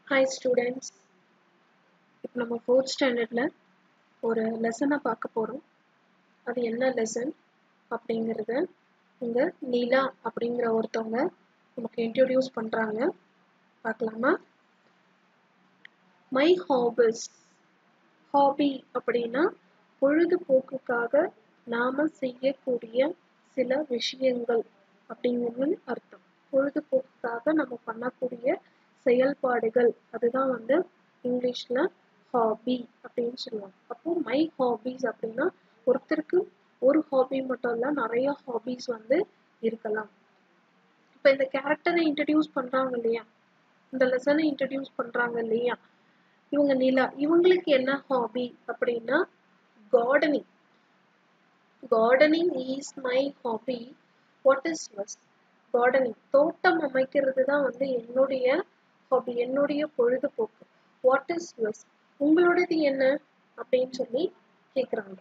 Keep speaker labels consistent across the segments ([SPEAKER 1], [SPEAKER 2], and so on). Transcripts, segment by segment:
[SPEAKER 1] hi students இப்போ நம்ம fourth ஸ்டாண்டர்டில் ஒரு லெசனை பார்க்க போகிறோம் அது என்ன லெசன் அப்படிங்கிறத இங்கே நீலா அப்படிங்கிற ஒருத்தவங்க நமக்கு இன்ட்ரடியூஸ் பண்ணுறாங்க பார்க்கலாமா மை ஹாபிஸ் ஹாபி அப்படின்னா பொழுதுபோக்குக்காக நாம செய்யக்கூடிய சில விஷயங்கள் அப்படிங்கிறது அர்த்தம் பொழுதுபோக்குக்காக நம்ம பண்ணக்கூடிய செயல்பாடுகள் அதுதான் வந்து இங்கிலீஷ்ல ஹாபி அப்படின்னு சொல்லுவாங்க அப்போ மை ஹாபிஸ் அப்படின்னா ஒருத்தருக்கு ஒரு ஹாபி மட்டும் இல்ல நிறைய ஹாபிஸ் வந்து இருக்கலாம் இப்ப இந்த கேரக்டரை இன்ட்ரடியூஸ் பண்றாங்க இல்லையா இந்த லெசனை இன்ட்ரடியூஸ் பண்றாங்க இல்லையா இவங்க நிலா இவங்களுக்கு என்ன ஹாபி அப்படின்னா gardening gardening is my hobby what is yours gardening தோட்டம் அமைக்கிறது தான் வந்து என்னுடைய ஹாபி என்னுடைய பொழுதுபோக்கு வாட் இஸ் யுவர்ஸ் உங்களோடது என்ன அப்படின்னு சொல்லி கேக்குறாங்க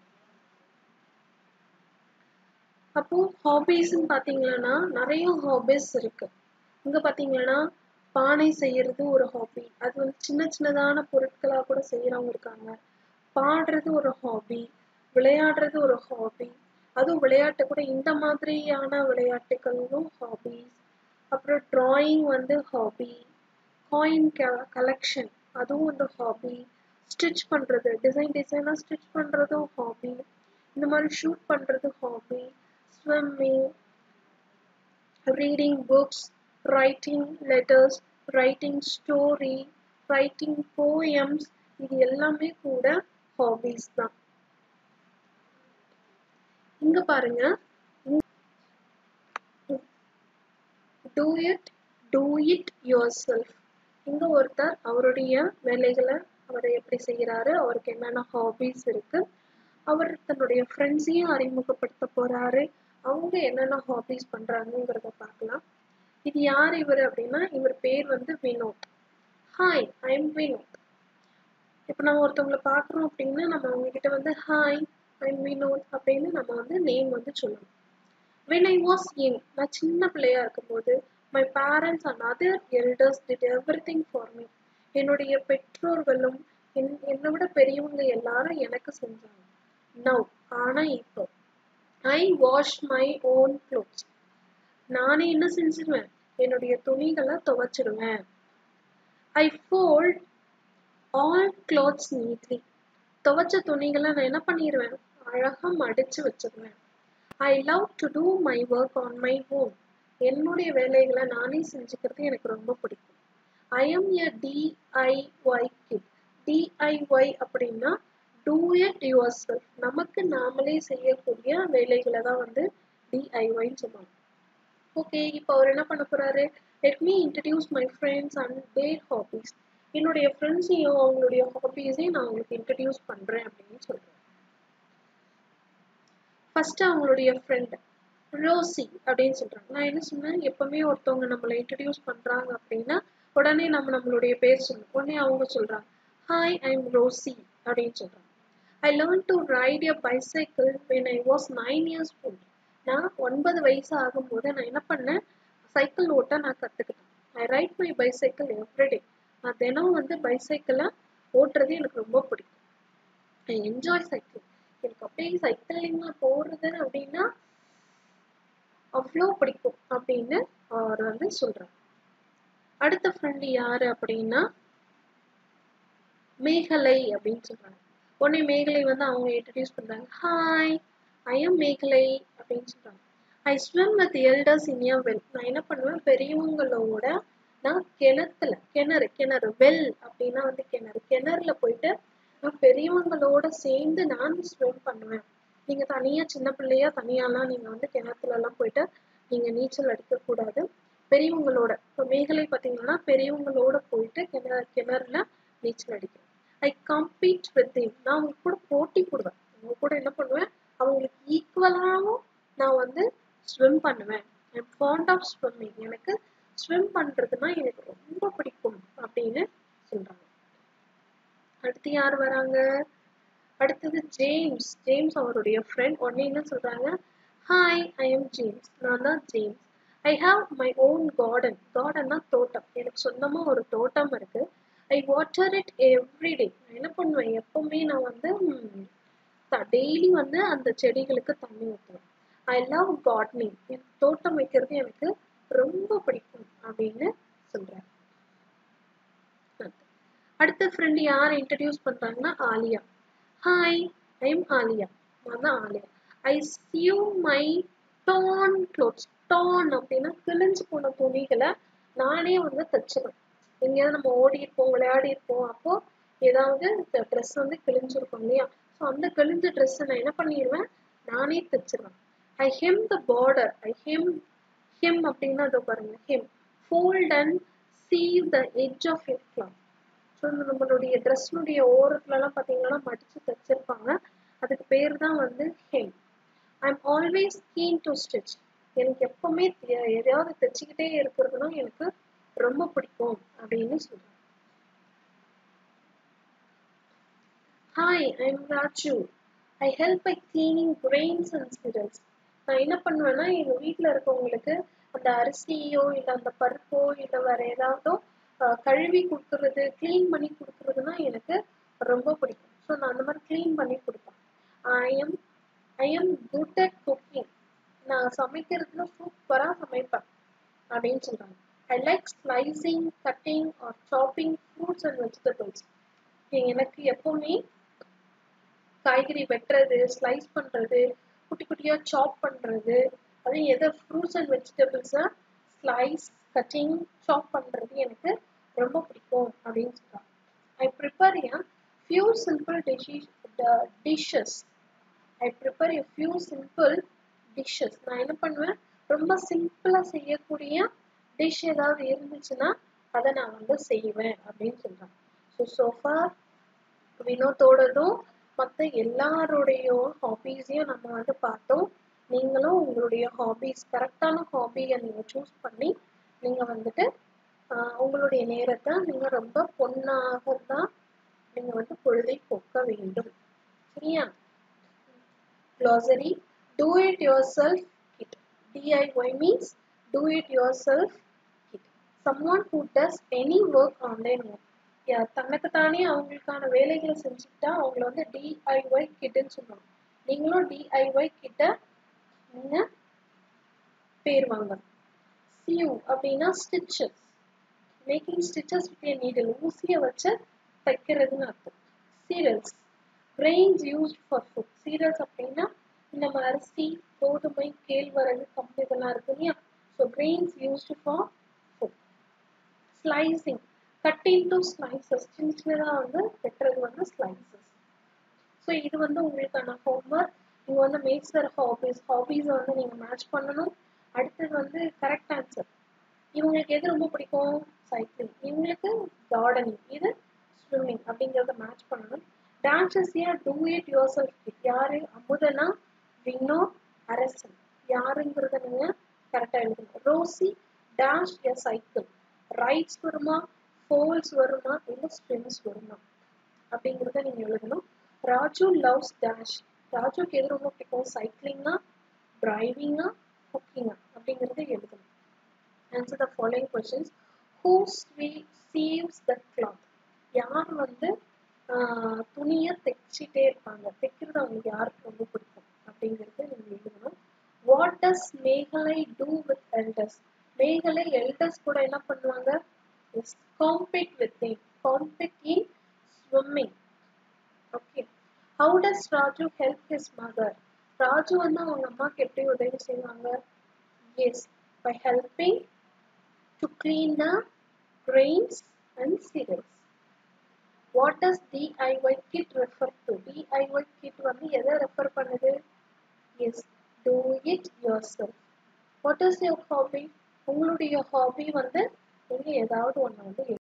[SPEAKER 1] அப்போ ஹாபிஸ்ன்னு பாத்தீங்கன்னா நிறைய ஹாபிஸ் இருக்கு இங்க பாத்தீங்கன்னா பானை செய்யறது ஒரு ஹாபி அது வந்து சின்ன சின்னதான பொருட்களா கூட செய்யறவங்க இருக்காங்க பாடுறது ஒரு ஹாபி விளையாடுறது ஒரு ஹாபி அதுவும் விளையாட்டு கூட இந்த மாதிரியான விளையாட்டுகளும் ஹாபிஸ் அப்புறம் டிராயிங் வந்து ஹாபி காயின் கலெக்ஷன் அதுவும் வந்து ஹாபி ஸ்டிச் பண்றது டிசைன் டிசைனா ஸ்டிச் பண்றதும் ஹாபி இந்த மாதிரி ஷூட் பண்றது hobby swimming reading books writing letters writing story writing poems இது எல்லாமே கூட ஹாபிஸ் தான் இங்க பாருங்க do it do it yourself இங்க ஒருத்தர் அவருடைய வேலைகளை அவர் எப்படி செய்யறாரு அவருக்கு என்னென்ன ஹாபிஸ் இருக்கு அவர் தன்னுடைய ஃப்ரெண்ட்ஸையும் அறிமுகப்படுத்த போறாரு அவங்க என்னென்ன ஹாபிஸ் பண்றாங்கிறத பார்க்கலாம் இது யார் இவர் அப்படின்னா இவர் பேர் வந்து Vinod hi I am Vinod இப்போ நம்ம ஒருத்தவங்களை பார்க்குறோம் அப்படின்னா நம்ம அவங்க கிட்ட வந்து ஹாய் ஐ எம் வினோத் அப்படின்னு நம்ம வந்து நேம் வந்து சொல்லணும் வென் ஐ வாஸ் யங் நான் சின்ன பிள்ளையா இருக்கும்போது my parents and other elders did everything for me என்னுடைய பெற்றோர்களும் என் என்னை விட பெரியவங்க எல்லாரும் எனக்கு செஞ்சாங்க நவ் ஆனா இப்போ I wash my own clothes நானே என்ன செஞ்சிருவேன் என்னுடைய துணிகளை துவைச்சிடுவேன் I fold all clothes neatly துவைச்ச துணிகளை நான் என்ன பண்ணிடுவேன் அழகா மடிச்சு வச்சிருவேன் I love to do my work on my home என்னுடைய வேலைகளை நானே செஞ்சுக்கிறது எனக்கு ரொம்ப பிடிக்கும் I am a DIY kid DIY அப்படின்னா டூ இட் யுவர் செல்ஃப் நமக்கு நாமளே செய்யக்கூடிய வேலைகளை தான் வந்து டிஐஒய்ன்னு சொல்லுவாங்க ஓகே இப்போ அவர் என்ன பண்ண போறாரு let me introduce my friends and their hobbies என்னுடைய ஃப்ரெண்ட்ஸையும் அவங்களுடைய ஹாபிஸையும் நான் உங்களுக்கு இன்ட்ரடியூஸ் பண்றேன் அப்படின்னு சொல்றேன் ஃபர்ஸ்ட் அவங்களுடைய ஃப்ரெண்ட் ரோசி அப்படின்னு சொல்றாங்க நான் என்ன சொன்னேன் எப்பவுமே ஒருத்தவங்க நம்மளை இன்ட்ரடியூஸ் பண்றாங்க அப்படின்னா உடனே நம்ம நம்மளுடைய பேர் சொல்லணும் உடனே அவங்க சொல்றாங்க ஹாய் ஐ எம் ரோசி அப்படின்னு சொல்றாங்க I learn to ride a bicycle when I was nine years old நான் ஒன்பது வயசு ஆகும்போது நான் என்ன பண்ணேன் சைக்கிள் ஓட்ட நான் கத்துக்கிட்டேன் I ride my bicycle everyday நான் தினம் வந்து பைசைக்கிளை ஓட்டுறது எனக்கு ரொம்ப பிடிக்கும் ஐ என்ஜாய் சைக்கிள் எனக்கு அப்படியே சைக்கிளிங்ல போறது அப்படின்னா அவ்வளோ பிடிக்கும் அப்படின்னு அவர் வந்து சொல்றாரு அடுத்த ஃப்ரெண்டு யாரு அப்படின்னா மேகலை அப்படின்னு சொல்றாங்க உடனே மேகலை வந்து அவங்க இன்ட்ரடியூஸ் பண்றாங்க ஹாய் ஐ எம் மேகலை அப்படின்னு சொல்றாங்க I swim with elders in a well நான் என்ன பண்ணுவேன் பெரியவங்களோட நான் கிணத்துல கிணறு கிணறு வெல் அப்படின்னா வந்து கிணறு கிணறுல போயிட்டு நான் பெரியவங்களோட சேர்ந்து நான் ஸ்விம் பண்ணுவேன் நீங்க தனியா சின்ன பிள்ளையா தனியாலாம் நீங்க வந்து கிணத்துல எல்லாம் போயிட்டு நீங்க நீச்சல் அடிக்க கூடாது பெரியவங்களோட இப்போ மேகலை பார்த்தீங்கன்னா பெரியவங்களோட போயிட்டு கிணறு கிணறுல நீச்சல் அடிக்கிறேன் ஐ கம்பீட் வித் நான் அவங்க கூட போட்டி போடுவேன் அவங்க கூட என்ன பண்ணுவேன் அவங்களுக்கு ஈக்குவலாகவும் நான் வந்து ஸ்விம் பண்ணுவேன் ஐம் ஃபாண்ட் ஆஃப் ஸ்விம்மிங் எனக்கு ஸ்விம் பண்றதுன்னா எனக்கு ரொம்ப பிடிக்கும் அப்படின்னு சொல்றாங்க அடுத்து யார் வராங்க அடுத்தது ஜேம்ஸ் ஜேம்ஸ் அவருடைய ஃப்ரெண்ட் உடனே என்ன சொல்றாங்க ஹாய் ஐ எம் ஜேம்ஸ் நான் தான் James I have my own garden கார்டன்னா தோட்டம் எனக்கு சொந்தமா ஒரு தோட்டம் இருக்கு ஐ வாட்டர் இட் எவ்ரிடே நான் என்ன பண்ணுவேன் எப்பவுமே நான் வந்து டெய்லி வந்து அந்த செடிகளுக்கு தண்ணி ஊற்றுவேன் ஐ லவ் கார்டனிங் எனக்கு தோட்டம் வைக்கிறது எனக்கு ரொம்ப பிடிக்கும் அப்படின்னு சொல்றேன் அடுத்த ஃப்ரெண்ட் யார் இன்ட்ரடியூஸ் பண்றாங்கன்னா Aaliya hi I am Aaliya நான் தான் Aaliya I sew my torn clothes torn அப்படின்னா கிழிஞ்சு போன துணிகளை நானே வந்து தச்சிருவேன் எங்கேயாவது நம்ம ஓடி இருப்போம் விளையாடி இருப்போம் அப்போ ஏதாவது ட்ரெஸ் வந்து கிழிஞ்சிருக்கும் இல்லையா ஸோ அந்த கிழிஞ்ச ட்ரெஸ்ஸை நான் என்ன பண்ணிடுவேன் நானே தச்சிருவேன் I hem the border I hem hem அப்படின்னா அதோ பாருங்க hem fold and sew the edge of the cloth so நம்மளுடைய ட்ரெஸ்னுடைய ஓரத்துலலாம் பார்த்தீங்கன்னா மடிச்சு தச்சிருப்பாங்க அதுக்கு பேர் தான் வந்து hem I am always keen to stitch எனக்கு எப்பவுமே எதையாவது தைச்சிக்கிட்டே இருக்கிறதுனா எனக்கு ரொம்ப பிடிக்கும் அப்படின்னு சொல்றேன் hi I am Raju I help by cleaning grains and cereals நான் என்ன பண்ணுவேன்னா எங்க வீட்டில் இருக்கவங்களுக்கு அந்த அரிசியோ இல்லை அந்த பருப்போ இல்லை வேற ஏதாவதோ கழுவி கொடுக்கறது க்ளீன் பண்ணி கொடுக்கறதுனா எனக்கு ரொம்ப பிடிக்கும் ஸோ நான் அந்த மாதிரி க்ளீன் பண்ணி கொடுப்பேன் I am I am good at cooking நான் சமைக்கிறதுல சூப்பராக சமைப்பேன் அப்படின்னு சொல்றாங்க I like slicing cutting or chopping fruits and vegetables எனக்கு எப்பவுமே காய்கறி வெட்டுறது ஸ்லைஸ் பண்றது குட்டி குட்டியா சாப் பண்றது அது எதை ஃப்ரூட்ஸ் அண்ட் வெஜிடபிள்ஸை ஸ்லைஸ் கட்டிங் சாப் பண்றது எனக்கு ரொம்ப பிடிக்கும் அப்படின்னு சொல்றாங்க I prepare a few simple dishes dishes I prepare a few simple dishes நான் என்ன பண்ணுவேன் ரொம்ப சிம்பிளாக செய்யக்கூடிய டிஷ் ஏதாவது இருந்துச்சுன்னா அதை நான் வந்து செய்வேன் அப்படின்னு சொல்றேன் ஸோ சோஃபா வினோத்தோடதும் மற்ற எல்லாருடைய ஹாபீஸையும் நம்ம வந்து பார்த்தோம் நீங்களும் உங்களுடைய ஹாபீஸ் கரெக்டான ஹாபியை நீங்கள் சூஸ் பண்ணி நீங்கள் வந்துட்டு உங்களுடைய நேரத்தை நீங்கள் ரொம்ப பொண்ணாக தான் நீங்கள் வந்து பொழுதை போக்க வேண்டும் சரியா glossary do it yourself kit diy means do it yourself kit someone who does any work online work தனக்கு தானே அவங்களுக்கான வேலைகளை செஞ்சுக்கிட்டா அவங்கள வந்து டிஐஒய் கிட்டுன்னு சொல்லுவாங்க நீங்களும் டிஐஒய் கிட்ட நீங்க பேர் வாங்க சியூ அப்படின்னா stitches making stitches with needle ஊசியை வச்சு தைக்கிறதுன்னு அர்த்தம் cereals grains used for food cereals அப்படின்னா நம்ம அரிசி கோதுமை கேழ்வரகு கம்பு இதெல்லாம் இருக்கு இல்லையா so grains used for food slicing cutting to slices சின்ன சின்னதாக வந்து வெட்டுறது வந்து ஸ்லைசஸ் ஸோ இது வந்து உங்களுக்கான ஹோம்ஒர்க் நீங்கள் வந்து மேக்ஸ் தர் ஹாபீஸ் ஹாபீஸை வந்து நீங்கள் மேட்ச் பண்ணணும் அடுத்தது வந்து கரெக்ட் ஆன்சர் இவங்களுக்கு எது ரொம்ப பிடிக்கும் சைக்கிளிங் இவங்களுக்கு கார்டனிங் இது ஸ்விம்மிங் அப்படிங்கிறத மேட்ச் பண்ணணும் டான்சஸ் ஏன் டூ இட் யுவர் செல்ஃப் யாரு அமுதனா வினோ அரசன் யாருங்கிறத நீங்க கரெக்டா எழுதணும் Rosie dash a cycle rides வருமா ஃபோல்ஸ் வருமா இல்ல ஸ்பின்ஸ் வருமா அப்படிங்கிறத நீங்க எழுதணும் ராஜு லவ்ஸ் டேஷ் ராஜுக்கு எது ரொம்ப பிடிக்கும் சைக்கிளிங்கா டிரைவிங்கா குக்கிங்கா அப்படிங்கிறத எழுதணும் answer the following questions who sews the cloth யார் வந்து துணியை தைச்சிட்டே இருப்பாங்க தைக்கிறது அவங்களுக்கு யாருக்கு ரொம்ப பிடிக்கும் அப்படிங்கிறது நீங்க எழுதணும் what does Megalai do with elders Megalai elders கூட என்ன பண்ணுவாங்க yes compete with them compete in swimming okay how does Raju help his mother Raju வந்து அவங்க அம்மாக்கு எப்படி உதவி செய்வாங்க yes by helping to clean the grains and cereals what does DIY kit refer to DIY kit வந்து எதை ரெஃபர் பண்ணுது yes do it yourself what is your hobby உங்களுடைய ஹாபி வந்து நீங்க ஏதாவது ஒண்ணு வந்து